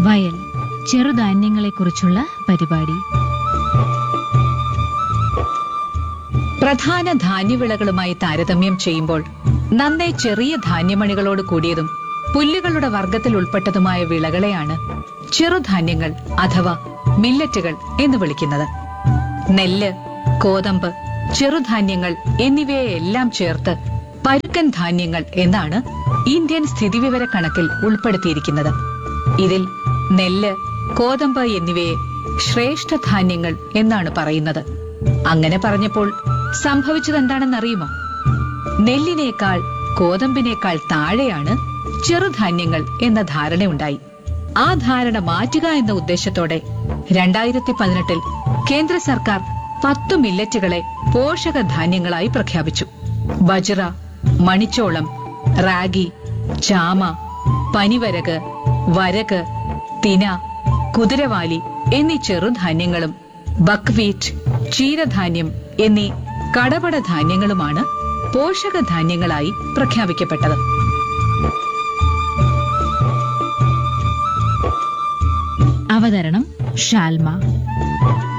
വയൽ ചെറുധാന്യങ്ങളെക്കുറിച്ചുള്ള പരിപാടി പ്രധാന ധാന്യവിളകളുമായി താരതമ്യം ചെയ്യുമ്പോൾ നന്നേ ചെറിയ ധാന്യമണികളോട് കൂടിയതും പുല്ലുകളുടെ വർഗത്തിൽ ഉൾപ്പെട്ടതുമായ വിളകളെയാണ് ചെറുധാന്യങ്ങൾ അഥവാ മില്ലറ്റുകൾ എന്ന് വിളിക്കുന്നത് നെല്ല് കോതമ്പ് ചെറുധാന്യങ്ങൾ എന്നിവയെല്ലാം ചേർത്ത് പരുക്കൻ ധാന്യങ്ങൾ എന്നാണ് ഇന്ത്യൻ സ്ഥിതിവിവര കണക്കിൽ ഉൾപ്പെടുത്തിയിരിക്കുന്നത് ഇതിൽ നെല്ല് കോതമ്പ് എന്നിവയെ ശ്രേഷ്ഠ ധാന്യങ്ങൾ എന്നാണ് പറയുന്നത് അങ്ങനെ പറഞ്ഞപ്പോൾ സംഭവിച്ചതെന്താണെന്നറിയുമോ നെല്ലിനേക്കാൾ കോതമ്പിനേക്കാൾ താഴെയാണ് ചെറുധാന്യങ്ങൾ എന്ന ധാരണയുണ്ടായി ആ ധാരണ മാറ്റുക എന്ന ഉദ്ദേശത്തോടെ രണ്ടായിരത്തി പതിനെട്ടിൽ കേന്ദ്ര സർക്കാർ പത്തു മില്ലറ്റുകളെ പോഷകധാന്യങ്ങളായി പ്രഖ്യാപിച്ചു ബജ്റ മണിച്ചോളം റാഗി ചാമ പനിവരക് വരക് തിന കുതിരവാലി എന്നീ ചെറുധാന്യങ്ങളും ബക്വീറ്റ് ക്ഷീരധാന്യം എന്നീ കടപട ധാന്യങ്ങളുമാണ് പോഷകധാന്യങ്ങളായി പ്രഖ്യാപിക്കപ്പെട്ടത് അവതരണം ഷാൽമ